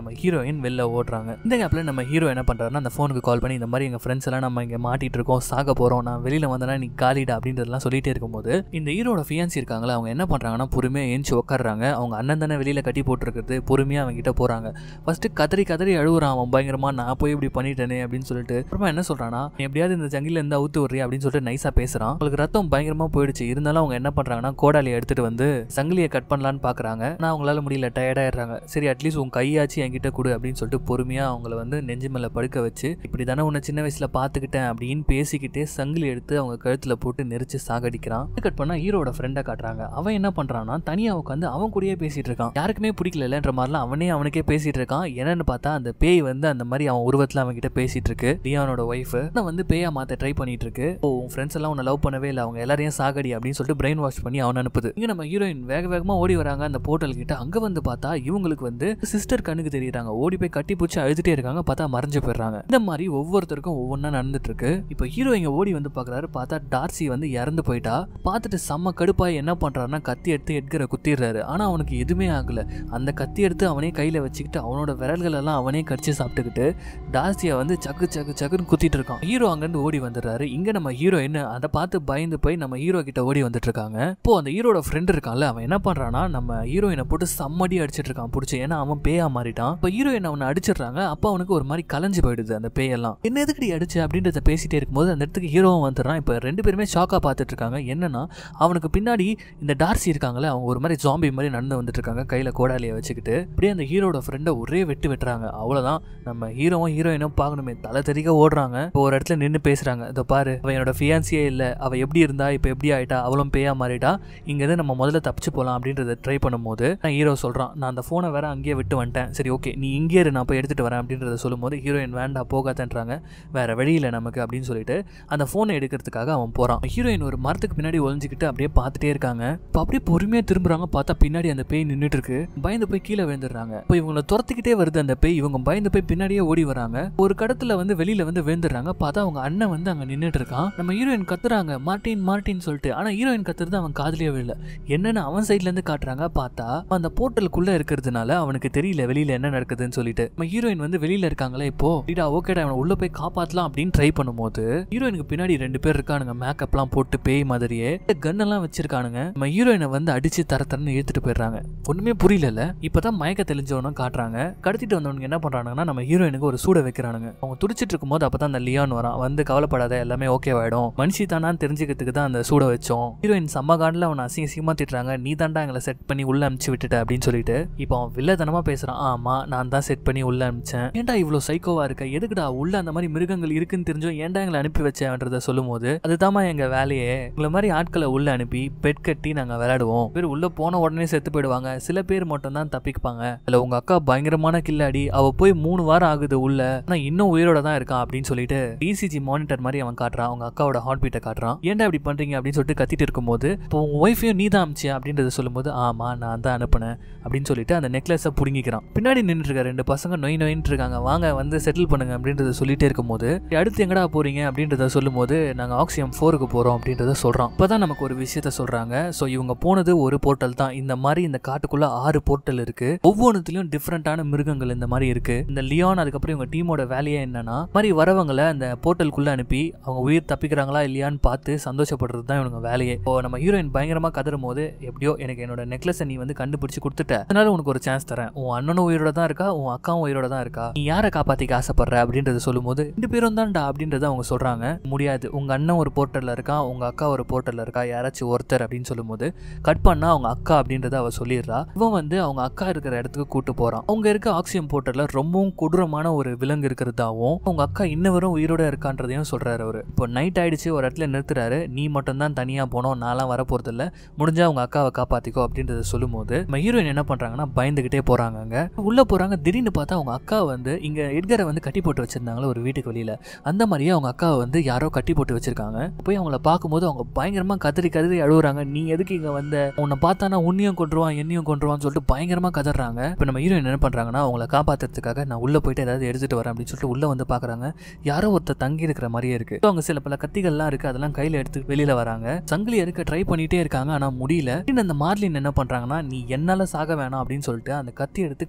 A: நம்ம ஹீரோயின் வெளில ஓடுறாங்க இந்த கேப்ல நம்ம ஹீரோ என்ன பண்றாருன்னா அந்த ஃபோனுக்கு கால் பண்ணி இந்த மாதிரி எங்க ஃப்ரெண்ட்ஸ் எல்லாம் நம்ம இங்க மாட்டிட்டு இருக்கோம் சாக போறோம் நான் வெளியில வந்தேன்னா நீ காலிடா அப்படின்றதெல்லாம் சொல்லிட்டே இருக்கும்போது இந்த ஹீரோட ஃபியான்சி இருக்காங்களா அவங்க என்ன பண்றாங்கன்னா பொறுமையா ஏஞ்சி உட்காடுறாங்க அவங்க அண்ணன் தானே வெளியில கட்டி போட்டுருக்குது பொறுமையா அவங்க கிட்ட போறாங்க ஃபர்ஸ்ட் கதறி கதறி அழுகுறான் அவன் பயங்கரமா நான் போய் இப்படி பண்ணிட்டேனே அப்படின்னு சொல்லிட்டு அப்புறமா என்ன சொல்றானா "நீ எப்படியாவது இந்த ஜங்கில இருந்து அவுத்து விடுறியா அப்படின்னு சொல்லிட்டு நைஸா பேசுறான் அவங்களுக்கு ரத்தம் பயங்கரமா போயிடுச்சு இருந்தாலும் அவங்க என்ன பண்றாங்கன்னா கோடாலியை எடுத்துட்டு வந்து சங்கிலியை கட் பண்ணலான்னு பாக்குறாங்க நான் அவங்களால முடியல டயர்டாயிடுறாங்க சரி அட்லீஸ்ட் உன் கையாச்சு என்கிட்ட கொடு அப்படின்னு சொல்லிட்டு பொறுமையா அவங்கள வந்து நெஞ்சு மேல படுக்க வச்சு இப்படி தானே உன்னை சின்ன வயசுல பாத்துக்கிட்டேன் அப்படின்னு பேசிக்கிட்டே சங்கிலி எடுத்து அவங்க கழுத்துல போட்டு நெரிச்சு சாகடிக்கிறான் கட் பண்ணா ஹீரோட ஃப்ரெண்டை காட்டுறாங்க அவன் என்ன பண்றான்னா தனியா உட்காந்து அவன் கூடயே பேசிட்டு இருக்கான் யாருக்குமே பிடிக்கலன்ற மாதிரிலாம் அவனே அவனுக்கே பேசிட்டு இருக்கான் என்னன்னு பார்த்தா அந்த பேய் வந்து அந்த மாதிரி அவன் உருவத்துல அவன் கிட்ட பேசிட்டு இருக்கு லியானோட ஒய்ஃப் வந்து பேயா மாத்த ட்ரை பண்ணிட்டு இருக்கு ஓ உன் ஃப்ரெண்ட்ஸ் எல்லாம் உன்னை லவ் பண்ணவே இல்லை அவங்க எல்லாரையும் சாகடி அப்படின்னு சொல்லிட்டு பிரெயின் வாஷ் பண்ணி அவன் அனுப்புது இங்க நம்ம ஹீரோயின் வேக வேகமா ஓடி வராங்க அந்த போர்ட்டல் கிட்ட அங்க வந்து பார்த்தா இவங்களுக்கு வந்து சிஸ்டர் கண்ணுக்கு தெரியுறாங்க ஓடி போய் கட்டி பிடிச்சி அழுதுட்டே இருக்காங்க பார்த்தா மறைஞ்சு போயிடுறாங்க இந்த மாதிரி ஒவ்வொருத்தருக்கும் ஒவ்வொன்றா நடந்துட்டு இருக்கு இப்போ ஹீரோ இங்க ஓடி வந்து பார்க்கறாரு பார்த்தா டார்சி வந்து இறந்து போயிட்டா பார்த்துட்டு செம்ம கடுப்பாய் என்ன பண்றாருன்னா கத்தி எடுத்து எட்கரை குத்திடுறாரு ஆனா அவனுக்கு எதுவுமே ஆகல அந்த கத்தி எடுத்து அவனே கையில வச்சுக்கிட்டு அவனோட விரல்கள் எல்லாம் அவனே கடிச்சு சாப்பிட்டுக்கிட்டு டார்சியை வந்து சக்கு சக்கு சக்குன்னு குத்திட்டு இருக்கான் ஹீரோ அங்கேருந்து ஓடி வந்துடுறாரு இங்க நம்ம ஹீரோயின் அதை பார்த்து பயந்து போய் நம்ம ஹீரோ கிட்ட ஓடி வந்துட்டு இருக்காங்க இப்போ அந்த ஹீரோட ஃப்ரெண்ட் இருக்கான்ல அவன் என்ன பண்றான்னா நம்ம ஹீரோயினை போட்டு செம்மடி அடிச்சிட்டு இருக்கான் பிடிச்சி ஏன்னா அவன் பேயா மாறிட்டான் இப்போ ஹீரோயின் அவனை அடிச்சிடுறாங்க அப்போ அவனுக்கு ஒரு மாதிரி கலைஞ்சு போயிடுது அந்த பேயெல்லாம் என்ன எதுக்கு அடிச்சு அப்படின்றத பேசிட்டே இருக்கும்போது அந்த இடத்துக்கு ஹீரோவும் வந்துடுறான் இப்போ ரெண்டு பேருமே ஷாக்காக பார்த்துட்டு இருக்காங்க என்னன்னா அவனுக்கு பின்னாடி இந்த டார்சி இருக்காங்களே அவங்க ஒரு மாதிரி ஜாம்பி மாதிரி நடந்து வந்துட்டு இருக்காங்க கையில கோடாலியை வச்சுக்கிட்டு அப்படியே அந்த ஹீரோட ஃப்ரெண்டை ஒரே வெட்டு வெட்டுறாங்க அவ்வளவுதான் நம்ம ஹீரோவும் ஹீரோயினும் பார்க்கணுமே தலை தெறிக்க ஓடுறாங்க இப்போ ஒரு இடத்துல நின்று பேசுறாங்க இதோ பாரு அவ என்னோட ஃபியான்சியே இல்லை அவ எப்படி இருந்தா இப்போ எப்படி ஆயிட்டா அவளும் பேயா மாறிட்டா இங்கேருந்து நம்ம முதல்ல தப்பிச்சு போகலாம் அப்படின்றத ட்ரை பண்ணும்போது நான் ஹீரோ சொல்றான் நான் அந்த ஃபோனை வேற அங்கேயே விட்டு வந்துட்டேன் சரி ஓகே நீ இங்கே இரு நான் போய் எடுத்துட்டு வரேன் அப்படின்றத சொல்லும்போது ஹீரோயின் வேண்டாம் போகாதன்றாங்க வேற வழி இல்லை நமக்கு அப்படின்னு சொல்லிட்டு அந்த ஃபோனை எடுக்கிறதுக்காக அவன் போறான் ஹீரோயின் ஒரு மரத்துக்கு பின்னாடி ஒளிஞ்சுக்கிட்டு அப்படியே பார்த்துட்டே இருக்காங்க இப்போ அப்படியே பொறுமையா திரும்புறாங்க பார்த்தா பின்னாடி அந்த பேய் நின்றுட்டு இருக்கு பயந்து போய் கீழே விழுந்துடுறாங்க இப்போ இவங்களை துரத்திக்கிட்டே வருது அந்த பேய் இவங்க பயந்து போய் பின்னாடியே ஓடி வராங்க ஒரு கடத்துல வந்து வெளியில வந்து விழுந்துடுறாங்க பார்த்தா அவங்க அண்ணன் வந்து அங்க நின்றுட்டு இருக்கான் நம்ம ஹீரோயின் கத்துறாங்க மார்ட்டின் மார்ட்டின் சொல்லிட்டு ஆனா ஹீரோயின் கத்துறது அவன் காதுலயே விழல என்னன்னு அவன் சைட்ல இருந்து காட்டுறாங்க பார்த்தா அந்த போர்ட்டலுக்குள்ள இருக்கிறதுனால அவனுக்கு தெரியல வெளியில என்ன நடக்குதுன்னு சொல்லிட்டு நம்ம ஹீரோயின் வந்து வெளியில இருக்காங்களே இப்போ டா ஓகேடா அவனை உள்ள போய் காப்பாத்தலாம் அப்படின்னு ட்ரை பண்ணும்போது ஹீரோயினுக்கு பின்னாடி ரெண்டு பேர் இருக்கானுங்க மேக்கப்லாம் போட்டு பேய் மாதிரியே கன் எல்லாம் வச்சிருக்கானுங்க நம்ம ஹீரோயினை வந்து அடிச்சு தர தரன்னு இழுத்துட்டு போயிடுறாங்க ஒண்ணுமே புரியல இப்பதான் மயக்க தெளிஞ்சவனும் காட்டுறாங்க கடத்திட்டு வந்தவனுங்க என்ன பண்றானுங்கன்னா நம்ம ஹீரோயினுக்கு ஒரு சூட வைக்கிறானுங்க அவங்க துடிச்சிட்டு இருக்கும்போது அப்பதான் அந்த லியான் வரான் வந்து கவலைப்படாத எல்லாமே ஓகே ஆயிடும் மனுஷி தானான்னு தெரிஞ்சுக்கிறதுக்கு தான் அந்த சூட வச்சோம் ஹீரோயின் செம்ம காண்டில் அவனை அசிங்க அசிங்கமா திட்டுறாங்க நீ தாண்டா எங்களை செட் பண்ணி உள்ள அனுப்பிச்சு விட்டுட்ட அப்படின்னு சொல்லிட்டு இப்போ அவன் வில்லத்தனமா பேசுறான் ஆமா நான் தான் செட் பண்ணி உள்ள அனுப்பிச்சேன் ஏன்டா இவ்வளவு சைக்கோவா இருக்க எதுக்குடா உள்ள அந்த மாதிரி மிருகங்கள் இருக்குன்னு தெரிஞ்சோ ஏன்டா எங்களை அனுப்பி வச்சேன்றத சொல்லும்போது அதுதாம்மா எங்க வேலையே உங்களை மாதிரி ஆட்களை உள்ள அனுப்பி பெட் கட்டி நாங்க விளையாடுவோம் பேர் உள்ள போன உடனே செத்து போயிடுவாங்க சில பேர் மட்டும் தான் தப்பிப்பாங்க அதுல உங்க அக்கா பயங்கரமான கில்லாடி அவ போய் மூணு வாரம் ஆகுது உள்ள ஆனா இன்னும் உயிரோட தான் இருக்கான் அப்படின்னு சொல்லிட்டு இசிஜி மானிட்டர் மாதிரி அவன் காட்டுறான் அவங்க அக்காவோட ஹார்ட் பீட்டை காட்டுறான் ஏன்டா இப்படி பண்றீங்க அப்படின்னு சொல்லிட்டு கத்திட்டு இருக்கும்போது இப்போ உங்க ஒய்ஃபையும் நீ தான் அமிச்சியா அப்படின்றத சொல்லும்போது ஆமா நான் தான் அனுப்புனேன் அப்படின்னு சொல்லிட்டு அந்த நெக்லஸை புடுங்கிக்கிறான் பின்னாடி நின்றுட்டு இருக்க ரெண்டு பசங்க நொய் நொயின்னு இருக்காங்க வாங்க வந்து செட்டில் பண்ணுங்க அப்படின்றத சொல்லிட்டே இருக்கும்போது அடுத்து எங்கடா போறீங்க அப்படின்றத சொல்லும்போது நாங்க ஆக்சியம் ஃபோருக்கு போறோம் அப்படின்றத சொல்றோம் இப்பதான் நமக்கு ஒரு விஷயத்த சொல்றாங்க ஸோ இவங்க போனது ஒரு போர்ட்டல் தான் இந்த மாதிரி இந்த காட்டுக்குள்ள ஆறு போர்ட்டல் இருக்கு ஒவ்வொன்றுத்திலயும் டிஃப்ரெண்டான மிருகங்கள் இந்த மாதிரி இருக்கு இந்த லியான் அதுக்கப்புறம் இவங்க டீமோட வேலையே என்னன்னா இந்த மாதிரி வரவங்களை அந்த போர்ட்டலுக்குள்ள அனுப்பி அவங்க உயிர் தப்பிக்கிறாங்களா இல்லையான்னு பார்த்து சந்தோஷப்படுறது தான் இவங்க வேலையே இப்போ நம்ம ஹீரோயின் பயங்கரமா கதறும் போது எப்படியோ எனக்கு என்னோட நெக்லஸை நீ வந்து கண்டுபிடிச்சு கொடுத்துட்ட அதனால உனக்கு ஒரு சான்ஸ் தரேன் உன் அண்ணனும் உயிரோட தான் இருக்கா உன் அக்காவும் உயிரோட தான் இருக்கா நீ யாரை காப்பாத்திக்க ஆசைப்படுற அப்படின்றத சொல்லும்போது ரெண்டு பேரும் தான்டா அப்படின்றத அவங்க சொல்றாங்க முடியாது உங்க அண்ணன் ஒரு போர்ட்டல்ல இருக்கான் உங்க அக்கா ஒரு போர்ட்டல்ல இருக்கா யாராச்சும் ஒருத்தர் அப்படின்னு சொல்லும்போது கட் பண்ணா அவங்க அக்கா அப்படின்றத அவ சொல்லிடுறா இவன் வந்து அவங்க அக்கா இருக்கிற இடத்துக்கு கூட்டு போறான் அவங்க இருக்க ஆக்சிஜன் போர்ட்டல்ல ரொம்பவும் கொடூரமான ஒரு விலங்கு இருக்கிறதாவும் அவங்க அக்கா இன்னவரும் உயிரோட இருக்கான்றதையும் சொல்றாரு அவரு இப்போ நைட் ஆயிடுச்சு ஒரு இடத்துல நிறுத்துறாரு நீ மட்டும் தான் தனியா போனோம் நான்லாம் வர போறது இல்ல முடிஞ்சா அவங்க அக்காவை காப்பாத்திக்கோ அப்படின்றத சொல்லும்போது நம்ம ஹீரோயின் என்ன பண்றாங்கன்னா பயந்துகிட்டே போறாங்க அங்க உள்ள போறாங்க திடீர்னு பார்த்தா அவங்க அக்கா வந்து இங்க எட்கரை வந்து கட்டி போட்டு வச்சிருந்தாங்களே ஒரு வீட்டுக்கு வெளியில அந்த மாதிரியே அவங்க அக்காவை வந்து யாரோ கட்டி போட்டு வச்சிருக்காங்க போய் அவங்கள பார்க்கும்போது அவங்க பயங்கரமா கதறி கதறி அழுகுறாங்க நீ எதுக்கு இங்க வந்த உன்னை பார்த்தானா உன்னையும் கொண்டுருவான் என்னையும் கொண்டுருவான்னு சொல்லிட்டு பயங்கரமா கதறாங்க இப்போ நம்ம ஹீரோயின் என்ன பண்றாங்கன்னா அவங்கள காப்பாத்துறதுக்காக நான் உள்ள போயிட்டு ஏதாவது எடுத்துட்டு வரேன் அப்படின்னு சொல்லிட்டு உள்ள வந்து பாக்குறாங்க யாரோ ஒருத்தர் தங்கி இருக்கிற மாதிரியே இருக்கு So, அவங்க சில பல கத்திகள்லாம் இருக்கு அதெல்லாம் கையில எடுத்து வெளியில வராங்க சங்கிலி எடுக்க ட்ரை பண்ணிட்டே இருக்காங்க ஆனா முடியல திடீர்னு அந்த மார்லின் என்ன பண்றாங்கன்னா நீ என்னால சாக வேணாம் அப்படின்னு சொல்லிட்டு அந்த கத்தி எடுத்து கழுத்து அறுத்து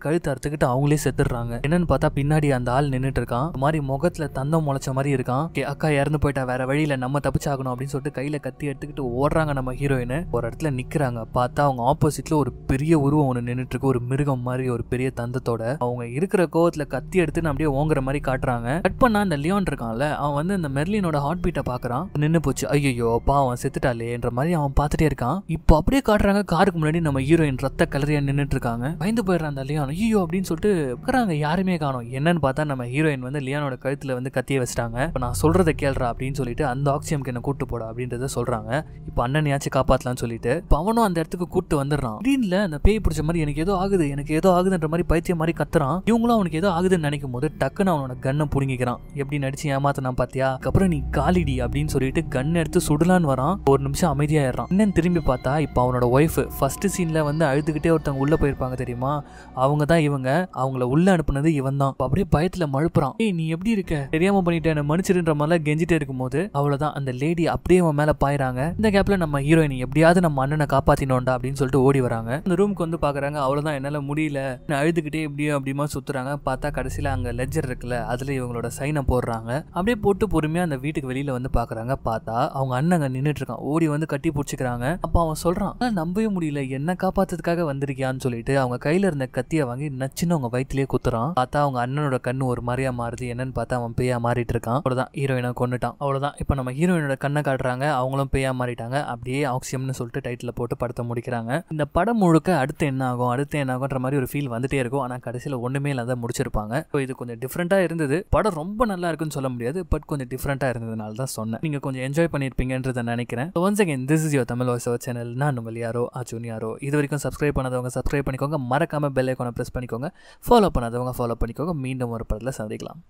A: எடுத்துக்கிட்டு அவங்களே செத்துடுறாங்க என்னன்னு பார்த்தா பின்னாடி அந்த ஆள் நின்னுட்டு இருக்கான் ஒரு மாதிரி முகத்துல தந்தம் முளைச்ச மாதிரி இருக்கான் "Okay, அக்கா இறந்து போயிட்டா வேற வழியில நம்ம தப்பிச்சாகணும் அப்படின்னு சொல்லிட்டு கையில கத்தி எடுத்துக்கிட்டு ஓடுறாங்க நம்ம ஹீரோயின் ஒரு இடத்துல நிக்கிறாங்க பார்த்தா அவங்க ஆப்போசிட்ல ஒரு பெரிய உருவம் ஒன்று நின்னுட்டு இருக்கு ஒரு மிருகம் மாதிரி ஒரு பெரிய தந்தத்தோட அவங்க இருக்கிற கோவத்துல கத்தி எடுத்துன்னு அப்படியே ஓங்குற மாதிரி காட்டுறாங்க கட் பண்ணா அந்த லியோன் இருக்கான்ல அவன் வந்து இந்த மெர்லினோட ஹார்ட் பீட்டை பாக்குறான் நின்னு போச்சு ஐயோ பாவம் செத்துட்டாலேன்ற மாதிரி அவன் பார்த்துட்டே இருக்கான் இப்போ அப்படியே காட்டுறாங்க காருக்கு முன்னாடி நம்ம ஹீரோயின் ரத்த கலரியா நின்னுட்டு இருக்காங்க பயந்து போயிடுறான் அந்த லியான் ஐயோ அப்படின்னு சொல்லிட்டு உட்காராங்க யாருமே காணோம் என்னன்னு பார்த்தா நம்ம ஹீரோயின் வந்து லியானோட கழுத்துல வந்து கத்திய வச்சிட்டாங்க இப்போ நான் சொல்றதை கேள்றா அப்படின்னு சொல்லிட்டு அந்த ஆக்சியம்க்கு என்ன கூட்டு போடா அப்படின்றத சொல்றாங்க இப்போ அண்ணனையாச்சும் காப்பாத்தலாம்னு சொல்லிட்டு இப்போ அவனும் அந்த இடத்துக்கு கூட்டு வந்துடுறான் திடீர்னு அந்த பேய் பிடிச்ச மாதிரி எனக்கு ஏதோ ஆகுது எனக்கு ஏதோ ஆகுதுன்ற மாதிரி பைத்தியம் மாதிரி கத்துறான் இவங்களும் அவனுக்கு ஏதோ ஆகுதுன்னு நினைக்கும் போது டக்குன்னு அவனோட கண்ணை புடுங்கிக்கிறான் எப்படி நடிச்சு ஏமாத்தினா பாத்தியா அதுக்கப்புறம் நீ காலிடி அப்படின்னு சொல்லிட்டு கன் எடுத்து சுடலான்னு வரான் ஒரு நிமிஷம் அமைதியாயிடுறான் என்னன்னு திரும்பி பார்த்தா இப்போ அவனோட ஒய்ஃப் ஃபர்ஸ்ட் சீன்ல வந்து அழுதுகிட்டே ஒருத்தவங்க உள்ள போயிருப்பாங்க தெரியுமா அவங்க தான் இவங்க அவங்கள உள்ள அனுப்புனது இவன் தான் அப்படியே பயத்துல மழுப்புறான் ஏய் நீ எப்படி இருக்க தெரியாம பண்ணிட்டேன் என்ன மன்னிச்சிருன்ற மாதிரிலாம் கெஞ்சிட்டே இருக்கும்போது அவ்வளவுதான் அந்த லேடி அப்படியே அவன் மேல பாயிறாங்க இந்த கேப்ல நம்ம ஹீரோயின் எப்படியாவது நம்ம அண்ணனை காப்பாத்தினோண்டா அப்படின்னு சொல்லிட்டு ஓடி வராங்க அந்த ரூமுக்கு வந்து பாக்குறாங்க அவ்வளவுதான் என்னால முடியல நான் அழுதுகிட்டே இப்படியும் அப்படியுமா சுத்துறாங்க பார்த்தா கடைசியில அங்க லெஜர் இருக்குல்ல அதுல இவங்களோட சைனை போடுறாங்க அப்படியே போட்டு பொறுமையா அந்த வீட்டுக்கு வெளியில வந்து பாக்குறாங்க பார்த்தா அவங்க அண்ணன் அங்க நின்னுட்டு இருக்கான் ஓடி வந்து கட்டி பிடிச்சிக்கிறாங்க அப்ப அவன் சொல்றான் "ஆனா நம்பவே முடியல என்ன காப்பாத்துறதுக்காக வந்திருக்கியான்னு சொல்லிட்டு அவங்க கையில இருந்த கத்தியை வாங்கி நச்சுன்னு அவங்க வயிற்றுலயே குத்துறான் பார்த்தா அவங்க அண்ணனோட கண்ணு ஒரு மாதிரியா மாறுது என்னன்னு பார்த்தா அவன் பேயா மாறிட்டு இருக்கான் அவ்வளவுதான் ஹீரோயினை கொண்டுட்டான் அவ்வளவுதான் இப்போ நம்ம ஹீரோயினோட கண்ணை காட்டுறாங்க அவங்களும் பேயா மாறிட்டாங்க அப்படியே ஆக்சியம்னு சொல்லிட்டு டைட்டில் போட்டு படத்தை முடிக்கிறாங்க இந்த படம் முழுக்க அடுத்து என்ன ஆகும் அடுத்து என்ன ஆகுன்ற மாதிரி ஒரு ஃபீல் வந்துட்டே இருக்கும் ஆனா கடைசியில் ஒண்ணுமே இல்லாத முடிச்சிருப்பாங்க ஸோ இது கொஞ்சம் டிஃப்ரெண்ட்டாக இருந்தது படம் ரொம்ப நல்லா இருக்குன்னு சொல்ல முடியாது பட் கொஞ்சம் டிஃப்ரெண்ட்டாக இருந்ததுனால தான் சொன்னேன் நீங்கள் கொஞ்சம் என்ஜாய் பண்ணியிருப்பீங்கன்றதை நினைக்கிறேன் once again this is your Tamil voice channel நான் உங்கள் யாரோ அஜுன் யாரோ இது வரைக்கும் சப்ஸ்கிரைப் பண்ணாதவங்க சப்ஸ்கிரைப் பண்ணிக்கோங்க மறக்காம பெல் ஐக்கானை ப்ரெஸ் பண்ணிக்கோங்க ஃபாலோ பண்ணாதவங்க ஃபாலோ பண்ணிக்கோங்க மீண்டும் ஒரு படத்தில் சந்திக்கலாம்